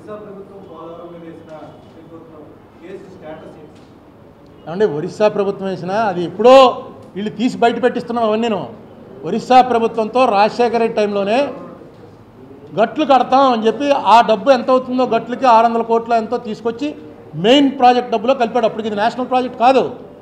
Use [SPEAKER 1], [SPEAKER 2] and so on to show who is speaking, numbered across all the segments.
[SPEAKER 1] ఒరిస్సా ప్రభుత్వం పోలవరం మీద వేసిన సుప్రీంకోర్టులో కేసు స్టేటస్ ఏంటి
[SPEAKER 2] ఏమంటే ఒరిస్సా ప్రభుత్వం వేసినా అది ఎప్పుడో వీళ్ళు తీసి బయట పెట్టిస్తున్నాం అవన్నీను ఒరిస్సా ప్రభుత్వంతో రాజశేఖర రెడ్డి టైంలోనే గట్లు కడతాం అని చెప్పి ఆ డబ్బు ఎంత అవుతుందో గట్లకి ఆరు వందల కోట్ల ఎంతో తీసుకొచ్చి మెయిన్ ప్రాజెక్ట్ డబ్బులో కలిపాడు అప్పటికి ఇది నేషనల్ ప్రాజెక్ట్ కాదు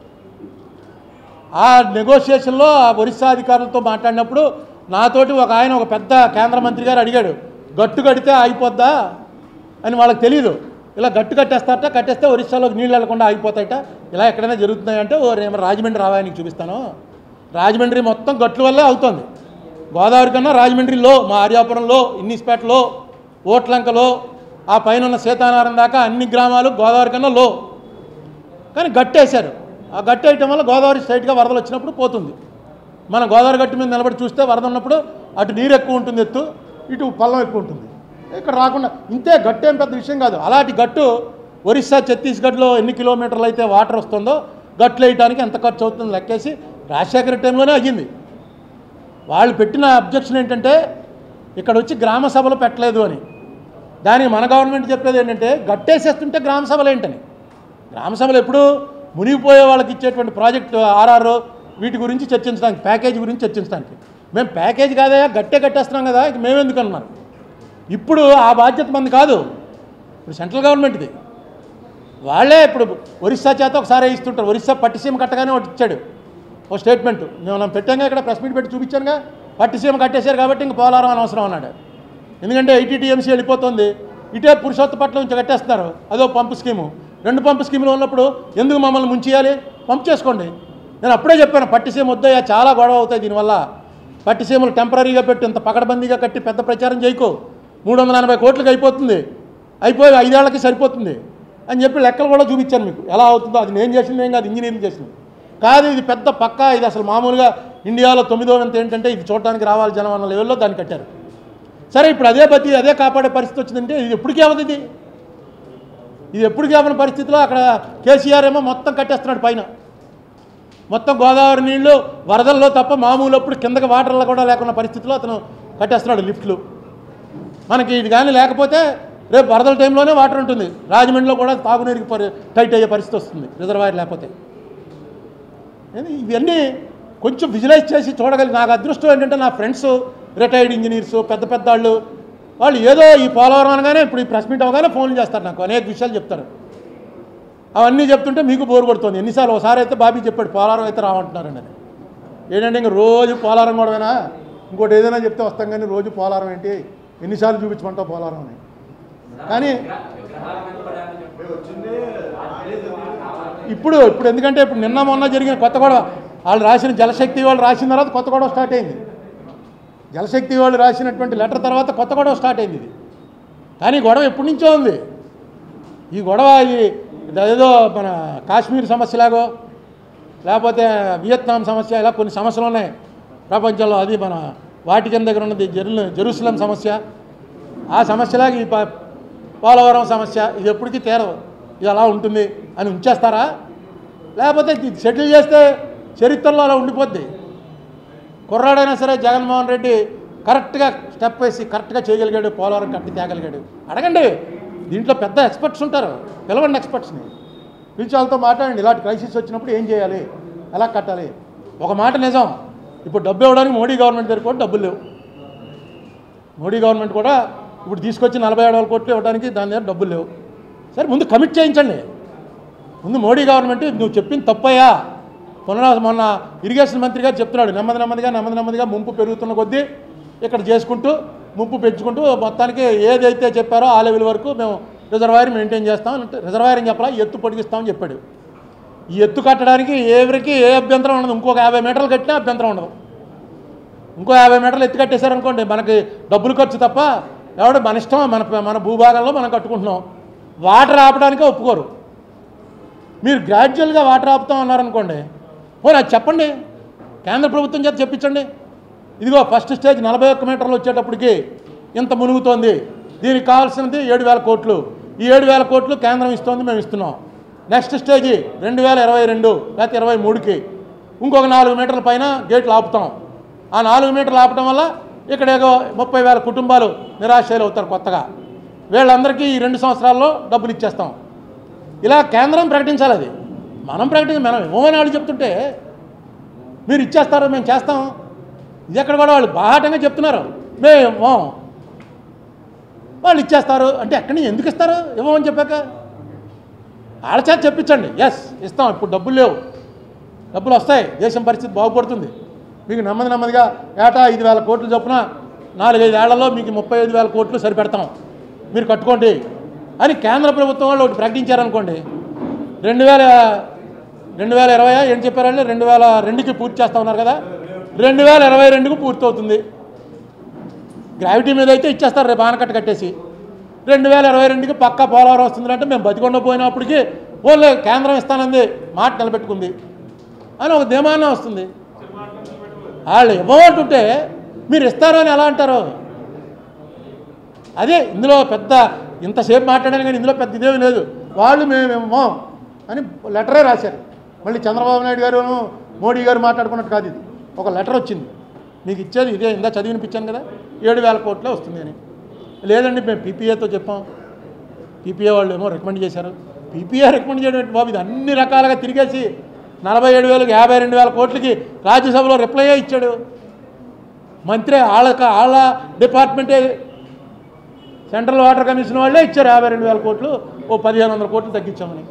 [SPEAKER 2] ఆ నెగోషియేషన్లో ఆ ఒరిస్సా అధికారులతో మాట్లాడినప్పుడు నాతోటి ఒక ఆయన ఒక పెద్ద కేంద్ర మంత్రి గారు అడిగాడు గట్టు కడితే ఆగిపోద్దా అని వాళ్ళకి తెలియదు ఇలా గట్టు కట్టేస్తారట కట్టేస్తే ఒరిస్సాలోకి నీళ్ళు వెళ్లకుండా ఆగిపోతాయట ఇలా ఎక్కడైనా జరుగుతున్నాయంటే ఓ రేమ రాజమండ్రి రావా నీకు చూపిస్తాను రాజమండ్రి మొత్తం గట్ల వల్లే అవుతుంది గోదావరి కన్నా రాజమండ్రిలో మా ఆర్యాపురంలో ఇన్నిస్పేటలో ఓట్లంకలో ఆ పైన ఉన్న సీతానారాయణ దాకా అన్ని గ్రామాలు గోదావరి కన్నా లో కానీ గట్టేశారు ఆ గట్టి వేయటం వల్ల గోదావరి స్ట్రైట్గా వరదలు వచ్చినప్పుడు పోతుంది మన గోదావరి గట్టు మీద నిలబడి చూస్తే వరద ఉన్నప్పుడు అటు నీరు ఎక్కువ ఉంటుంది ఎత్తు ఇటు పల్లం ఎక్కువ ఉంటుంది ఇక్కడ రాకుండా ఇంతే గట్టు ఏం పెద్ద విషయం కాదు అలాంటి గట్టు ఒరిస్సా ఛత్తీస్గఢ్లో ఎన్ని కిలోమీటర్లు అయితే వాటర్ వస్తుందో గట్లు వేయడానికి ఎంత ఖర్చు అవుతుందో లెక్కేసి రాజశేఖర టైంలోనే అయ్యింది వాళ్ళు పెట్టిన అబ్జెక్షన్ ఏంటంటే ఇక్కడ వచ్చి గ్రామ సభలు పెట్టలేదు అని దానికి మన గవర్నమెంట్ చెప్పేది ఏంటంటే గట్టేసేస్తుంటే గ్రామ సభలు ఏంటని గ్రామ సభలు ఎప్పుడు మునిగిపోయే వాళ్ళకి ఇచ్చేటువంటి ప్రాజెక్టు ఆర్ఆర్ వీటి గురించి చర్చించడానికి ప్యాకేజీ గురించి చర్చించడానికి మేము ప్యాకేజ్ కాదయా గట్టే కట్టేస్తున్నాం కదా ఇక మేమెందుకు అన్నారు ఇప్పుడు ఆ బాధ్యత మంది కాదు ఇప్పుడు సెంట్రల్ గవర్నమెంట్ది వాళ్ళే ఇప్పుడు ఒరిస్సా చేత ఒకసారి ఇస్తుంటారు ఒరిస్సా పట్టిసీమ కట్టగానే ఒకటి ఇచ్చాడు ఓ స్టేట్మెంట్ మేము మనం పెట్టాంగా ఇక్కడ ప్రెస్ మీట్ పెట్టి చూపించానుగా పట్టిసీమ కట్టేశారు కాబట్టి ఇంక పోలారం అనవసరం అన్నాడు ఎందుకంటే ఎయిటీ టీఎంసీ వెళ్ళిపోతుంది ఇటే పురుషోత్తపట్నం నుంచి కట్టేస్తున్నారు అదో పంపు స్కీము రెండు పంపు స్కీములు ఉన్నప్పుడు ఎందుకు మమ్మల్ని ముంచేయాలి పంప్ చేసుకోండి నేను అప్పుడే చెప్పాను పట్టిసీమ వద్దయ్యా చాలా గొడవ అవుతాయి దీనివల్ల పట్టిసీమలు టెంపరీగా పెట్టి ఇంత పకడ్బందీగా కట్టి పెద్ద ప్రచారం చేయకు మూడు వందల ఎనభై కోట్లకి అయిపోతుంది అయిపోయి ఐదేళ్లకి సరిపోతుంది అని చెప్పి లెక్కలు కూడా చూపించాను మీకు ఎలా అవుతుందో అది నేను చేసింది ఏం కాదు ఇంజనీరింగ్ చేసింది కాదు ఇది పెద్ద పక్క ఇది అసలు మామూలుగా ఇండియాలో తొమ్మిదో వంతు ఏంటంటే ఇది చూడడానికి రావాలి జనం అన్న లెవెల్లో దాన్ని కట్టారు సరే ఇప్పుడు అదే బతి అదే కాపాడే పరిస్థితి వచ్చిందంటే ఇది ఎప్పటికీ అవ్వదు ఇది ఇది ఎప్పటికీ అవ్వని పరిస్థితిలో అక్కడ కేసీఆర్ ఏమో మొత్తం కట్టేస్తున్నాడు పైన మొత్తం గోదావరి నీళ్లు వరదల్లో తప్ప మామూలు అప్పుడు కిందకి వాటర్లో కూడా లేకున్న పరిస్థితిలో అతను కట్టేస్తున్నాడు లిఫ్ట్లు మనకి ఇది కానీ లేకపోతే రేపు వరదల టైంలోనే వాటర్ ఉంటుంది రాజమండ్రిలో కూడా తాగునీరుకి పరి టైట్ అయ్యే పరిస్థితి వస్తుంది రిజర్వాయర్ లేకపోతే ఏంది ఇవన్నీ కొంచెం విజువలైజ్ చేసి చూడగలిగి నాకు అదృష్టం ఏంటంటే నా ఫ్రెండ్స్ రిటైర్డ్ ఇంజనీర్స్ పెద్ద పెద్ద వాళ్ళు వాళ్ళు ఏదో ఈ పోలవరం అనగానే ఇప్పుడు ఈ ప్రెస్ మీట్ అవగానే ఫోన్లు చేస్తారు నాకు అనేక విషయాలు చెప్తారు అవన్నీ చెప్తుంటే మీకు బోరు కొడుతుంది ఎన్నిసార్లు ఒకసారి అయితే బాబీ చెప్పాడు పోలవరం అయితే రావంటున్నారండి అని ఏంటంటే ఇంక రోజు పోలారం కూడానా ఇంకోటి ఏదైనా చెప్తే వస్తాం కానీ రోజు పోలారం ఏంటి ఎన్నిసార్లు చూపించమంటావు పోలారం అని కానీ
[SPEAKER 1] వచ్చిందే రాలేదు
[SPEAKER 2] ఇప్పుడు ఇప్పుడు ఎందుకంటే ఇప్పుడు నిన్న మొన్న జరిగిన కొత్త గొడవ వాళ్ళు రాసిన జలశక్తి వాళ్ళు రాసిన తర్వాత కొత్త గొడవ స్టార్ట్ అయింది జలశక్తి వాళ్ళు రాసినటువంటి లెటర్ తర్వాత కొత్త గొడవ స్టార్ట్ అయింది ఇది కానీ గొడవ ఎప్పటి నుంచో ఉంది ఈ గొడవ ఇది ఏదో మన కాశ్మీర్ సమస్యలాగో లేకపోతే వియత్నాం సమస్య ఇలా కొన్ని సమస్యలు ఉన్నాయి ప్రపంచంలో అది మన వాటికన్ దగ్గర ఉన్నది జెరు జెరూసలం సమస్య ఆ సమస్యలాగా ఈ ప- పోలవరం సమస్య ఇది ఎప్పటికీ తీరదు ఇది అలా ఉంటుంది అని ఉంచేస్తారా లేకపోతే ఇది సెటిల్ చేస్తే చరిత్రలో అలా ఉండిపోద్ది కుర్రాడైనా సరే జగన్మోహన్ రెడ్డి కరెక్ట్గా స్టెప్ వేసి కరెక్ట్గా చేయగలిగాడు పోలవరం కట్టి తేగలిగాడు అడగండి దీంట్లో పెద్ద ఎక్స్పర్ట్స్ ఉంటారు పిలవండి ఎక్స్పర్ట్స్ని పిలిచి వాళ్ళతో మాట్లాడండి ఇలాంటి క్రైసిస్ వచ్చినప్పుడు ఏం చేయాలి ఎలా కట్టాలి ఒక మాట నిజం ఇప్పుడు డబ్బు ఇవ్వడానికి మోడీ గవర్నమెంట్ దగ్గర కూడా డబ్బులు లేవు మోడీ గవర్నమెంట్ కూడా ఇప్పుడు తీసుకొచ్చి నలభై ఏడు వేల కోట్లు ఇవ్వడానికి దాని దగ్గర డబ్బులు లేవు సరే ముందు కమిట్ చేయించండి ముందు మోడీ గవర్నమెంట్ నువ్వు చెప్పింది తప్పయ్యా మొన్న మొన్న ఇరిగేషన్ మంత్రి గారు చెప్తున్నాడు నెమ్మది నెమ్మదిగా నెమ్మది నెమ్మదిగా ముంపు పెరుగుతున్న కొద్దీ ఇక్కడ చేసుకుంటూ ముంపు పెంచుకుంటూ మొత్తానికి ఏదైతే చెప్పారో ఆ లెవెల్ వరకు మేము రిజర్వాయర్ మెయింటైన్ చేస్తాం అంటే రిజర్వాయర్ అని చెప్పాలా ఎత్తు పొడిగిస్తామని చెప్పాడు ఈ ఎత్తు కట్టడానికి ఎవరికి ఏ అభ్యంతరం ఉండదు ఇంకొక యాభై మీటర్లు కట్టినా అభ్యంతరం ఉండదు ఇంకో యాభై మీటర్లు ఎత్తు కట్టేశారనుకోండి మనకి డబ్బులు ఖర్చు తప్ప ఎవడు మన ఇష్టం మన మన భూభాగంలో మనం కట్టుకుంటున్నాం వాటర్ ఆపడానికే ఒప్పుకోరు మీరు గ్రాడ్యువల్గా వాటర్ ఆపుతాం అన్నారనుకోండి పోనీ అది చెప్పండి కేంద్ర ప్రభుత్వం చేత చెప్పించండి ఇదిగో ఫస్ట్ స్టేజ్ నలభై ఒక్క మీటర్లు వచ్చేటప్పటికి ఇంత మునుగుతోంది దీనికి కావాల్సినది ఏడు వేల కోట్లు ఈ ఏడు వేల కోట్లు కేంద్రం ఇస్తోంది మేము ఇస్తున్నాం నెక్స్ట్ స్టేజీ రెండు వేల ఇరవై రెండు లేకపోతే ఇరవై మూడుకి ఇంకొక నాలుగు మీటర్ల పైన గేట్లు ఆపుతాం ఆ నాలుగు మీటర్లు ఆపటం వల్ల ఇక్కడ ఏదో ముప్పై వేల కుటుంబాలు నిరాశలు అవుతారు కొత్తగా వీళ్ళందరికీ ఈ రెండు సంవత్సరాల్లో డబ్బులు ఇచ్చేస్తాం ఇలా కేంద్రం ప్రకటించాలి అది మనం ప్రకటించి మనం ఇవ్వమని వాళ్ళు చెప్తుంటే మీరు ఇచ్చేస్తారు మేము చేస్తాం ఇది ఎక్కడ కూడా వాళ్ళు బాహాటంగా చెప్తున్నారు మేము ఇవ్వం వాళ్ళు ఇచ్చేస్తారు అంటే ఎక్కడి నుంచి ఎందుకు ఇస్తారు ఇవ్వమని చెప్పాక వాళ్ళ చేత చెప్పించండి ఎస్ ఇస్తాం ఇప్పుడు డబ్బులు లేవు డబ్బులు వస్తాయి దేశం పరిస్థితి బాగుపడుతుంది మీకు నెమ్మది నెమ్మదిగా ఏటా ఐదు వేల కోట్లు చొప్పున నాలుగైదు ఏళ్లలో మీకు ముప్పై ఐదు వేల కోట్లు సరిపెడతాం మీరు కట్టుకోండి అని కేంద్ర ప్రభుత్వం వాళ్ళు ఒకటి ప్రకటించారనుకోండి రెండు వేల రెండు వేల ఇరవై ఏం చెప్పారండి రెండు వేల రెండుకి పూర్తి చేస్తా ఉన్నారు కదా రెండు వేల ఇరవై రెండుకు పూర్తి అవుతుంది గ్రావిటీ మీద అయితే ఇచ్చేస్తారు రేపు ఆనకట్ట కట్టేసి రెండు వేల ఇరవై రెండుకి పక్కా పోలవరం వస్తుందంటే మేము బతికొండ పోయినప్పటికీ ఓన్లే కేంద్రం ఇస్తానంది మాట నిలబెట్టుకుంది అని ఒక ధీమానం వస్తుంది వాళ్ళు ఇవ్వమంటుంటే మీరు ఇస్తారు అని ఎలా అంటారు అదే ఇందులో పెద్ద ఇంతసేపు మాట్లాడాను కానీ ఇందులో పెద్ద ఇదేమీ లేదు వాళ్ళు మేము ఇవ్వం అని లెటరే రాశారు మళ్ళీ చంద్రబాబు నాయుడు గారు మోడీ గారు మాట్లాడుకున్నట్టు కాదు ఇది ఒక లెటర్ వచ్చింది మీకు ఇచ్చేది ఇదే ఇందా చదివినిపించాను కదా ఏడు వేల కోట్లే వస్తుంది అని లేదండి మేము పీపీఏతో చెప్పాం పీపీఏ వాళ్ళు ఏమో రికమెండ్ చేశారు పీపీఏ రికమెండ్ చేయడం ఏంటి బాబు ఇది అన్ని రకాలుగా తిరిగేసి నలభై ఏడు వేలకు యాభై రెండు వేల కోట్లకి రాజ్యసభలో రిప్లై ఇచ్చాడు మంత్రి వాళ్ళ వాళ్ళ డిపార్ట్మెంటే సెంట్రల్ వాటర్ కమిషన్ వాళ్ళే ఇచ్చారు యాభై రెండు వేల కోట్లు ఓ పదిహేను వందల కోట్లు తగ్గించామని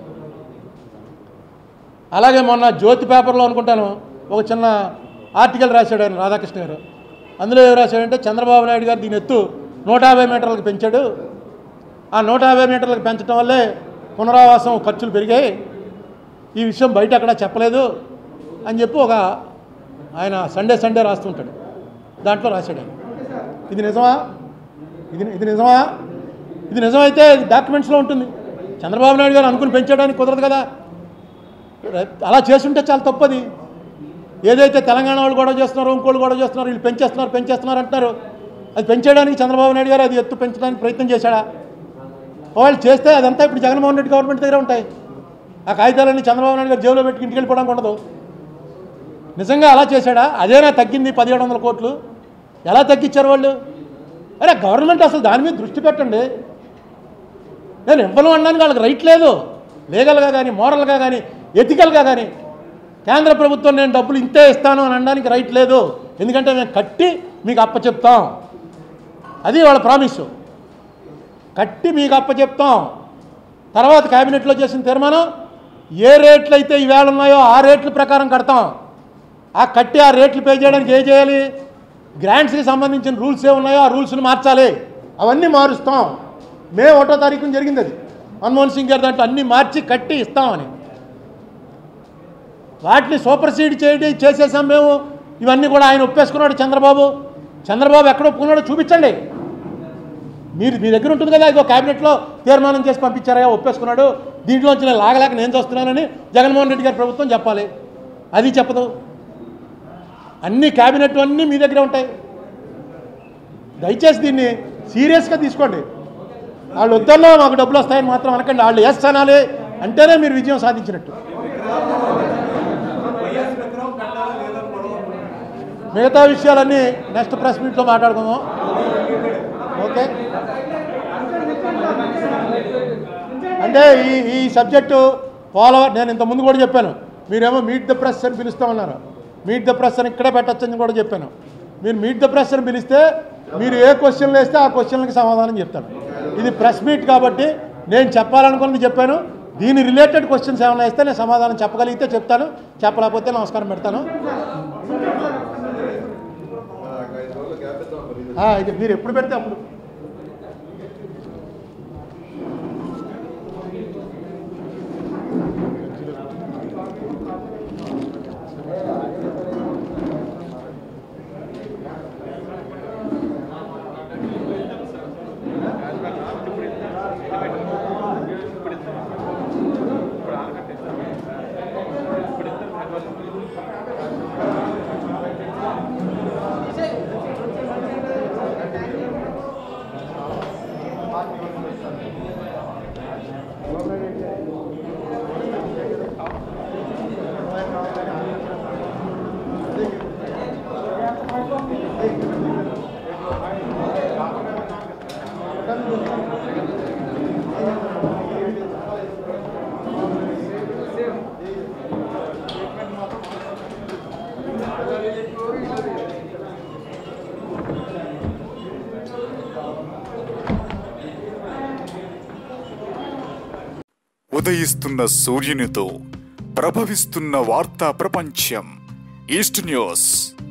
[SPEAKER 2] అలాగే మొన్న జ్యోతి పేపర్లో అనుకుంటాను ఒక చిన్న ఆర్టికల్ రాశాడు ఆయన రాధాకృష్ణ గారు అందులో ఏం రాశాడంటే చంద్రబాబు నాయుడు గారు దీని ఎత్తు నూట యాభై మీటర్లకు పెంచాడు ఆ నూట యాభై మీటర్లకు పెంచడం వల్లే పునరావాసం ఖర్చులు పెరిగాయి ఈ విషయం బయట ఎక్కడా చెప్పలేదు అని చెప్పి ఒక ఆయన సండే సండే రాస్తుంటాడు దాంట్లో రాశాడు ఆయన ఇది నిజమా ఇది ఇది నిజమా ఇది నిజమైతే ఇది డాక్యుమెంట్స్లో ఉంటుంది చంద్రబాబు నాయుడు గారు అనుకుని పెంచడానికి కుదరదు కదా అలా చేసుంటే చాలా తప్పది ఏదైతే తెలంగాణ వాళ్ళు గొడవ చేస్తున్నారో ఇంకోళ్ళు గొడవ చేస్తున్నారు వీళ్ళు పెంచేస్తున్నారు పెంచేస్తున్నారు అంటున్నారు అది పెంచేయడానికి చంద్రబాబు నాయుడు గారు అది ఎత్తు పెంచడానికి ప్రయత్నం చేశాడా వాళ్ళు చేస్తే అదంతా ఇప్పుడు జగన్మోహన్ రెడ్డి గవర్నమెంట్ దగ్గర ఉంటాయి ఆ కాగితాలన్నీ చంద్రబాబు నాయుడు గారు జేబులో పెట్టి ఇంటికి వెళ్ళిపోవడానికి ఉండదు నిజంగా అలా చేశాడా అదేనా తగ్గింది పదిహేడు వందల కోట్లు ఎలా తగ్గించారు వాళ్ళు అరే గవర్నమెంట్ అసలు దాని మీద దృష్టి పెట్టండి నేను ఇవ్వను అనడానికి వాళ్ళకి రైట్ లేదు లీగల్గా కానీ మోరల్గా కానీ ఎథికల్గా కానీ కేంద్ర ప్రభుత్వం నేను డబ్బులు ఇంతే ఇస్తాను అని అనడానికి రైట్ లేదు ఎందుకంటే మేము కట్టి మీకు అప్పచెప్తాం అది వాళ్ళ ప్రామిస్ కట్టి మీకు అప్పచెప్తాం తర్వాత క్యాబినెట్లో చేసిన తీర్మానం ఏ రేట్లు అయితే ఈవేళ ఉన్నాయో ఆ రేట్ల ప్రకారం కడతాం ఆ కట్టి ఆ రేట్లు పే చేయడానికి ఏం చేయాలి గ్రాంట్స్కి సంబంధించిన రూల్స్ ఏ ఉన్నాయో ఆ రూల్స్ని మార్చాలి అవన్నీ మారుస్తాం మే ఒకటో తారీఖున జరిగింది అది మన్మోహన్ సింగ్ గారి దాంట్లో అన్నీ మార్చి కట్టి ఇస్తామని వాటిని సూపర్ సీడ్ చేయడి చేసేసాం మేము ఇవన్నీ కూడా ఆయన ఒప్పేసుకున్నాడు చంద్రబాబు చంద్రబాబు ఎక్కడ ఒప్పుకున్నాడో చూపించండి మీరు మీ దగ్గర ఉంటుంది కదా ఇదో క్యాబినెట్లో తీర్మానం చేసి పంపించారా ఒప్పేసుకున్నాడు దీంట్లోంచి నేను లాగలేక నేను చూస్తున్నానని జగన్మోహన్ రెడ్డి గారి ప్రభుత్వం చెప్పాలి అది చెప్పదు అన్ని క్యాబినెట్ అన్నీ మీ దగ్గరే ఉంటాయి దయచేసి దీన్ని సీరియస్గా తీసుకోండి వాళ్ళు వద్దల్లో మాకు డబ్బులు వస్తాయని మాత్రం అనకండి వాళ్ళు ఎస్ అనాలి అంటేనే మీరు విజయం సాధించినట్టు
[SPEAKER 1] వైఎస్ విగ్రహం పెట్టాలా లేదా గొడవ
[SPEAKER 2] మిగతా విషయాలన్నీ నెక్స్ట్ ప్రెస్ మీట్లో మాట్లాడుకుందాం ఓకే అంటే ఈ ఈ సబ్జెక్టు ఫాలోవర్ నేను ఇంత ముందు కూడా చెప్పాను మీరేమో మీట్ ద ప్రెస్ అని పిలుస్తామన్నారు మీట్ ద ప్రెస్ అని ఇక్కడే పెట్టచ్చని కూడా చెప్పాను మీరు మీట్ ద ప్రెస్ అని పిలిస్తే మీరు ఏ క్వశ్చన్లు వేస్తే ఆ క్వశ్చన్లకి సమాధానం చెప్తాను ఇది ప్రెస్ మీట్ కాబట్టి నేను చెప్పాలనుకున్నది చెప్పాను దీని రిలేటెడ్ క్వశ్చన్స్ ఏమైనా ఇస్తే నేను సమాధానం చెప్పగలిగితే చెప్తాను చెప్పలేకపోతే నమస్కారం పెడతాను ఆ, ఇది మీరు ఎప్పుడు పెడితే అప్పుడు
[SPEAKER 3] ఉదయిస్తున్న సూర్యునితో ప్రభవిస్తున్న వార్తా ప్రపంచం ఈస్ట్ న్యూస్